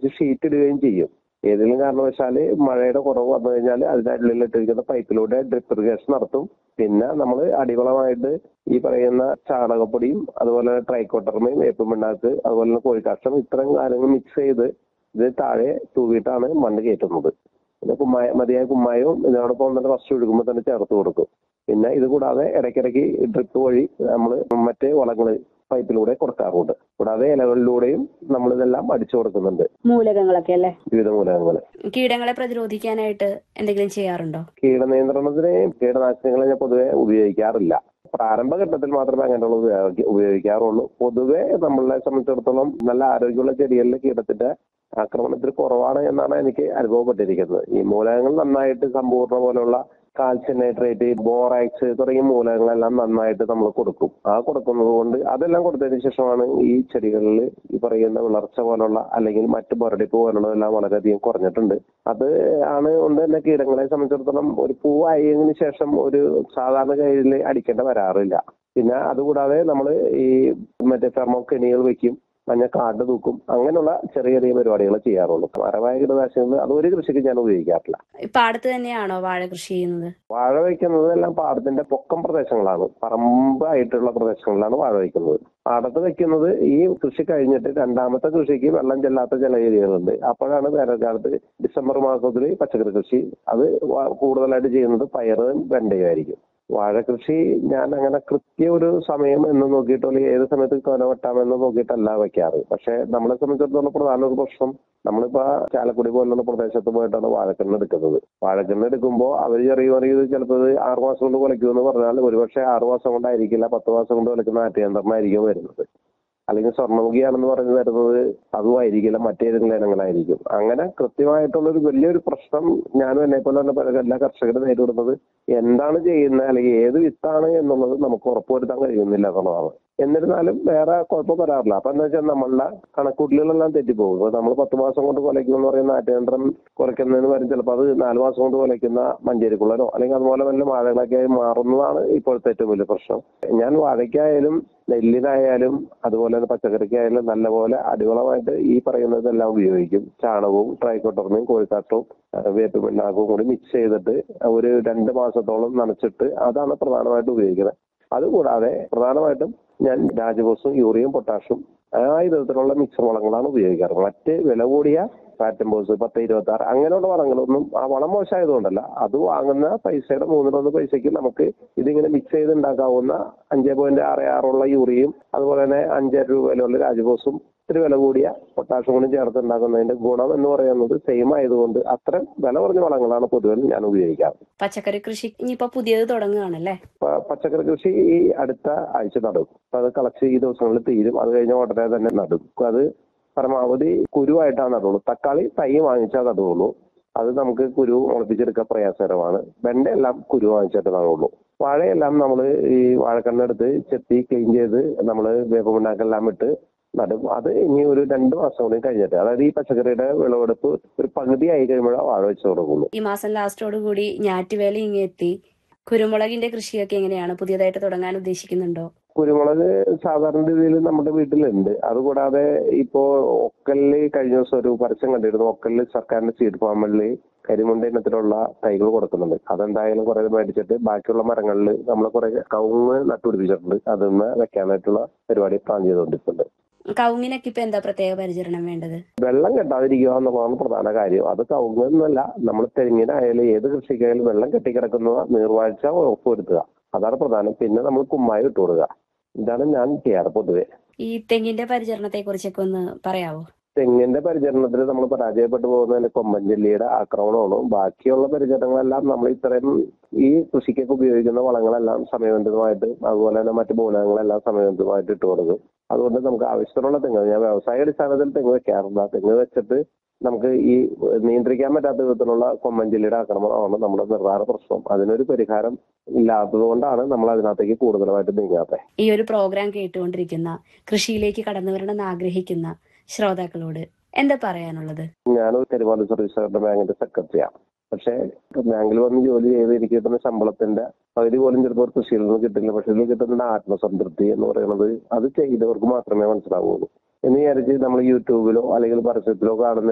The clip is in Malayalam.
കുറച്ച് ഷീറ്റ് ഇടുകയും ചെയ്യും ഏതെങ്കിലും കാരണവശാൽ മഴയുടെ കുറവ് വന്നു കഴിഞ്ഞാൽ അതിനുള്ളിൽ ഇട്ടിരിക്കുന്ന പൈപ്പിലൂടെ ഡ്രിപ്പ് ഇറിഗേഷൻ നടത്തും പിന്നെ നമ്മൾ അടിവളമായിട്ട് ഈ പറയുന്ന ചാണകപ്പൊടിയും അതുപോലെ ട്രൈക്കോട്ടർമയും വേപ്പും പിണ്ണാക്ക് അതുപോലെ തന്നെ കോഴിക്കാഷ്ടം ഇത്തരം കാര്യങ്ങൾ മിക്സ് ചെയ്ത് ഇത് താഴെ തൂവിയിട്ടാണ് മണ്ണ് കയറ്റുന്നത് പിന്നെ കുമ്മായ മതിയായ കുമ്മായവും ഇതിനോടൊപ്പം തന്നെ ഫസ്റ്റ് ഒഴുകുമ്പോൾ തന്നെ ചേർത്ത് കൊടുക്കും പിന്നെ ഇത് കൂടാതെ ഇടയ്ക്കിടയ്ക്ക് ഡ്രിപ്പ് വഴി നമ്മൾ മറ്റേ വളങ്ങൾ പൈപ്പിലൂടെ കൊടുക്കാറുണ്ട് കൂടാതെ ഇലകളിലൂടെയും നമ്മൾ ഇതെല്ലാം അടിച്ചു കൊടുക്കുന്നുണ്ട് മൂലകങ്ങളൊക്കെ അല്ലേ വിവിധ മൂലകങ്ങൾ കീടങ്ങളെ പ്രതിരോധിക്കാനായിട്ട് എന്തെങ്കിലും ചെയ്യാറുണ്ടോ കീടനിയന്ത്രണത്തിന് കീടനാശിനികളെ ഞാൻ പൊതുവെ ഉപയോഗിക്കാറില്ല പ്രാരംഭഘട്ടത്തിൽ മാത്രമേ അങ്ങനെയുള്ള ഉപയോഗി- ഉപയോഗിക്കാറുള്ളൂ പൊതുവെ നമ്മളെ സംബന്ധിച്ചിടത്തോളം നല്ല ആരോഗ്യമുള്ള ചെടികളിൽ കീടത്തിന്റെ ആക്രമണത്തിൽ കുറവാണ് എന്നാണ് എനിക്ക് അനുഭവപ്പെട്ടിരിക്കുന്നത് ഈ മൂലകങ്ങൾ നന്നായിട്ട് സമ്പൂർണ്ണ പോലുള്ള കാൽസ്യം നൈട്രേറ്റ് ബോറാക്സ് തുടങ്ങിയ മൂലകങ്ങളെല്ലാം നന്നായിട്ട് നമ്മൾ കൊടുക്കും ആ കൊടുക്കുന്നത് കൊണ്ട് അതെല്ലാം കൊടുത്തതിന് ശേഷമാണ് ഈ ചെടികളിൽ ഈ പറയുന്ന വിളർച്ച പോലുള്ള അല്ലെങ്കിൽ മറ്റ് ബൊരടിപ്പ് പോലുള്ളതെല്ലാം വളരെയധികം കുറഞ്ഞിട്ടുണ്ട് അത് ആണ് കൊണ്ട് തന്നെ കീടങ്ങളെ സംബന്ധിച്ചിടത്തോളം ഒരു പൂവായതിനു ശേഷം ഒരു സാധാരണ കയ്യിൽ അടിക്കേണ്ട വരാറില്ല പിന്നെ അതുകൂടാതെ നമ്മൾ ഈ മറ്റേ ഫെർമോക്കെനികൾ വെക്കും മഞ്ഞ കാട് തൂക്കും അങ്ങനെയുള്ള ചെറിയ ചെറിയ പരിപാടികൾ ചെയ്യാറുള്ളൂ മരമായ കീടനാശിനികൾ അത് ഒരു കൃഷിക്ക് ഞാൻ ഉപയോഗിക്കാറില്ല ഈ പാടത്ത് തന്നെയാണോ വാഴ കൃഷി ചെയ്യുന്നത് വാഴ വയ്ക്കുന്നത് എല്ലാം പാടത്തിന്റെ പൊക്കം പ്രദേശങ്ങളാണ് പറമ്പായിട്ടുള്ള പ്രദേശങ്ങളിലാണ് വാഴ വയ്ക്കുന്നത് പാടത്ത് വെക്കുന്നത് ഈ കൃഷി കഴിഞ്ഞിട്ട് രണ്ടാമത്തെ കൃഷിക്ക് വെള്ളം ചെല്ലാത്ത ചില ഏരിയകളുണ്ട് അപ്പോഴാണ് വേനൽക്കാലത്ത് ഡിസംബർ മാസത്തിൽ പച്ചക്കറി കൃഷി അത് വ- കൂടുതലായിട്ട് ചെയ്യുന്നത് പയറും വെണ്ടയും ആയിരിക്കും വാഴ കൃഷി ഞാൻ അങ്ങനെ കൃത്യ ഒരു സമയം എന്ന് നോക്കിയിട്ടോ അല്ലെങ്കിൽ ഏത് സമയത്ത് കൊല വെട്ടാമെന്ന് നോക്കിയിട്ടല്ല വെക്കാറ് പക്ഷെ നമ്മളെ സംബന്ധിച്ചിടത്തോളം പ്രധാന ഒരു പ്രശ്നം നമ്മളിപ്പോ ചാലക്കുടി പോലുള്ള പ്രദേശത്ത് പോയിട്ടാണ് വാഴക്കണ്ണ് എടുക്കുന്നത് വാഴക്കണ്ണ് എടുക്കുമ്പോൾ അവർ ചെറിയ ചെറിയ ചിലപ്പോൾ ഇത് ആറു മാസം കൊണ്ട് കുലയ്ക്കുമെന്ന് പറഞ്ഞാൽ ഒരുപക്ഷെ ആറു മാസം കൊണ്ടായിരിക്കില്ല പത്ത് മാസം കൊണ്ട് കുലയ്ക്കുന്ന ആറ്റുയന്ത്രമായിരിക്കും വരുന്നത് അല്ലെങ്കിൽ സ്വർണ്ണമുഖിയാണെന്ന് പറഞ്ഞു തരുന്നത് അതും ആയിരിക്കില്ല മറ്റേതെങ്കിലും ഇനങ്ങളായിരിക്കും അങ്ങനെ കൃത്യമായിട്ടുള്ള ഒരു വലിയൊരു പ്രശ്നം ഞാനും എന്നെ പോലെ തന്നെ പല എല്ലാ കർഷകരും നേരിടുന്നത് എന്താണ് ചെയ്യുന്നത് അല്ലെങ്കിൽ ഏത് വിത്താണ് എന്നുള്ളത് നമുക്ക് ഉറപ്പുവരുത്താൻ കഴിയുന്നില്ല എന്നുള്ളതാണ് എന്നിരുന്നാലും വേറെ കുഴപ്പം വരാറില്ല അപ്പൊ എന്താ വെച്ചാൽ നമ്മളുടെ കണക്കൂട്ടലുകളെല്ലാം തെറ്റിപ്പോകും ഇപ്പൊ നമ്മൾ പത്ത് മാസം കൊണ്ട് കുലയ്ക്കുമെന്ന് പറയുന്ന ആറ്റയന്ത്രം കുലയ്ക്കുന്നതിന് വരും ചിലപ്പോൾ അത് നാല് മാസം കൊണ്ട് കുലയ്ക്കുന്ന മഞ്ചേരിക്കുള്ളനോ അല്ലെങ്കിൽ അതുപോലെ വല്ല വാഴകളൊക്കെ ആയി മാറുന്നതാണ് ഇപ്പോഴത്തെ ഏറ്റവും വലിയ പ്രശ്നം ഞാൻ വാഴയ്ക്കായാലും നെല്ലിനായാലും അതുപോലെ തന്നെ പച്ചക്കറിക്കായാലും നല്ലപോലെ അടിവളമായിട്ട് ഈ പറയുന്നതെല്ലാം ഉപയോഗിക്കും ചാണകവും ട്രൈക്കോട്ടർമയും കോഴിക്കാട്ടവും വേപ്പ് പിണ്ണാക്കും കൂടി മിക്സ് ചെയ്തിട്ട് ഒരു രണ്ട് മാസത്തോളം നനച്ചിട്ട് അതാണ് പ്രധാനമായിട്ട് ഉപയോഗിക്കുന്നത് അതുകൂടാതെ പ്രധാനമായിട്ടും ഞാൻ രാജബോസും യൂറിയയും പൊട്ടാഷും ആ വിധത്തിലുള്ള മിക്സർ വളങ്ങളാണ് ഉപയോഗിക്കാറ് മറ്റ് വില കൂടിയ പാറ്റംബോസ് പത്ത് ഇരുപത്തി ആറ് അങ്ങനെയുള്ള വളങ്ങളൊന്നും ആ വളം മോശമായതുകൊണ്ടല്ല അത് വാങ്ങുന്ന പൈസയുടെ മൂന്നിലൊന്ന് പൈസയ്ക്ക് നമുക്ക് ഇതിങ്ങനെ മിക്സ് ചെയ്ത് ഉണ്ടാക്കാവുന്ന അഞ്ച് പോയിന്റ് ആറ് ആറുള്ള യൂറിയയും അതുപോലെ തന്നെ അഞ്ചര രൂപ വിലയുള്ള രാജബോസും ഇത്തിരി വില കൂടിയ പൊട്ടാഷ്യം കൂടി ചേർത്ത് ഉണ്ടാക്കുന്നതിന്റെ ഗുണം എന്ന് പറയുന്നത് സെയിം ആയതുകൊണ്ട് അത്തരം വില കുറഞ്ഞ വളങ്ങളാണ് പൊതുവെ ഞാൻ ഉപയോഗിക്കാറ് പച്ചക്കറി കൃഷി ഇനിയിപ്പോ പുതിയത് തുടങ്ങുകയാണല്ലേ പ- പച്ചക്കറി കൃഷി ഈ അടുത്ത ആഴ്ച നടും അപ്പൊ അത് കളച്ച് ഈ ദിവസങ്ങളിൽ തീരും അത് കഴിഞ്ഞ ഉടനെ തന്നെ നടും അപ്പൊ അത് പരമാവധി കുരുവായിട്ടാണ് നടുള്ളൂ തക്കാളി തൈ വാങ്ങിച്ചാൽ നടുള്ളൂ അത് നമുക്ക് കുരു മുളപ്പിച്ചെടുക്കാൻ പ്രയാസകരമാണ് വെണ്ട എല്ലാം കുരു വാങ്ങിച്ചിട്ട് നടുള്ളൂ വാഴയെല്ലാം നമ്മൾ ഈ വാഴക്കണ്ണെടുത്ത് ചെത്തി ക്ലീൻ ചെയ്ത് നമ്മൾ വേപ്പമുണ്ടാക്കെല്ലാം ഇട്ട് നടും അത് ഇനി ഒരു രണ്ട് മാസം കൂടി കഴിഞ്ഞിട്ട് അതായത് ഈ പച്ചക്കറിയുടെ വിളവെടുപ്പ് ഒരു പകുതി ആയി കഴിയുമ്പോഴാണ് വാഴ വെച്ച് തുടങ്ങുള്ളൂ ഈ മാസം ലാസ്റ്റോട് കൂടി ഞാറ്റുവേല ഇങ്ങെത്തി കുരുമുളകിന്റെ കൃഷിയൊക്കെ എങ്ങനെയാണ് പുതിയതായിട്ട് തുടങ്ങാൻ ഉദ്ദേശിക്കുന്നുണ്ടോ കുരുമുളക് സാധാരണ രീതിയിൽ നമ്മുടെ വീട്ടിലുണ്ട് അതുകൂടാതെ ഇപ്പോ ഒക്കലില് കഴിഞ്ഞ ദിവസം ഒരു പരസ്യം കണ്ടിരുന്നു ഒക്കലില് സർക്കാരിന്റെ സീഡ് ഫാമുകളിൽ കരിമുണ്ട ഇനത്തിലുള്ള തൈകൾ കൊടുക്കുന്നുണ്ട് അതെന്തായാലും കുറെ മേടിച്ചിട്ട് ബാക്കിയുള്ള മരങ്ങളിൽ നമ്മൾ കുറെ കവുങ്ങ് നട്ടുപിടിപ്പിച്ചിട്ടുണ്ട് അതിന്ന് വെക്കാനായിട്ടുള്ള പരിപാടി പ്ലാൻ ചെയ്തുകൊണ്ടിരിക്കുന്നുണ്ട് കവുങ്ങിനൊക്കെ ഇപ്പൊ എന്താ പ്രത്യേക പരിചരണം വേണ്ടത് വെള്ളം കെട്ടാതിരിക്കുക എന്നുള്ളതാണ് പ്രധാന കാര്യം അത് കവുങ്ങെന്നല്ല നമ്മൾ തെങ്ങിനായാലും ഏത് കൃഷിക്കായാലും വെള്ളം കെട്ടിക്കിടക്കുന്ന നീർവാഴ്ച ഉറപ്പുവരുത്തുക അതാണ് പ്രധാനം പിന്നെ നമ്മൾ കുമ്മായി ഇട്ട് കൊടുക്കുക ഇതാണ് ഞാൻ ചെയ്യാറ് പൊതുവെ ഈ തെങ്ങിന്റെ പരിചരണത്തെ കുറിച്ചൊക്കെ ഒന്ന് പറയാവോ തെങ്ങിന്റെ പരിചരണത്തിൽ നമ്മൾ പരാജയപ്പെട്ടു പോകുന്നതിന് കൊമ്പൻചെല്ലിയുടെ ആക്രമണമാണ് ബാക്കിയുള്ള പരിചരണങ്ങളെല്ലാം നമ്മൾ ഇത്രയും ഈ കൃഷിക്കൊക്കെ ഉപയോഗിക്കുന്ന വളങ്ങളെല്ലാം സമയബന്ധിതമായിട്ട് അതുപോലെ തന്നെ മറ്റു മൂലകങ്ങളെല്ലാം സമയബന്ധിതമായിട്ട് ഇട്ട് കൊടുക്കും അതുകൊണ്ട് നമുക്ക് ആവശ്യത്തിനുള്ള തെങ്ങ് ഞാൻ വ്യവസായ അടിസ്ഥാനത്തിൽ തെങ്ങ് വെക്കാറില്ല തെങ്ങ് വെച്ചിട്ട് നമുക്ക് ഈ നിയന്ത്രിക്കാൻ പറ്റാത്ത വിധത്തിലുള്ള കൊമ്പൻചെല്ലിയുടെ ആക്രമണമാണ് നമ്മുടെ പ്രധാന പ്രശ്നം അതിനൊരു പരിഹാരം ഇല്ലാത്തത് കൊണ്ടാണ് നമ്മൾ അതിനകത്തേക്ക് കൂടുതലായിട്ട് നീങ്ങാത്തത് ഈ ഒരു പ്രോഗ്രാം കേട്ടുകൊണ്ടിരിക്കുന്ന കൃഷിയിലേക്ക് കടന്നു വരണമെന്ന് ആഗ്രഹിക്കുന്ന ശ്രോതാക്കളോട് എന്താ പറയാനുള്ളത് ഞാനൊരു കരിമാല സർവീസ് സഹകരണ ബാങ്കിന്റെ സെക്രട്ടറിയാണ് പക്ഷേ ബാങ്കിൽ വന്ന് ജോലി ചെയ്ത് എനിക്ക് കിട്ടുന്ന ശമ്പളത്തിന്റെ പകുതി പോലും ചിലപ്പോൾ കൃഷിയിൽ നിന്ന് കിട്ടില്ല പക്ഷെ ഇതിൽ കിട്ടുന്ന ആത്മസംതൃപ്തി എന്ന് പറയുന്നത് അത് ചെയ്തവർക്ക് മാത്രമേ മനസ്സിലാവുള്ളൂ എന്ന് വിചാരിച്ച് നമ്മൾ യൂട്യൂബിലോ അല്ലെങ്കിൽ പരസ്യത്തിലോ കാണുന്ന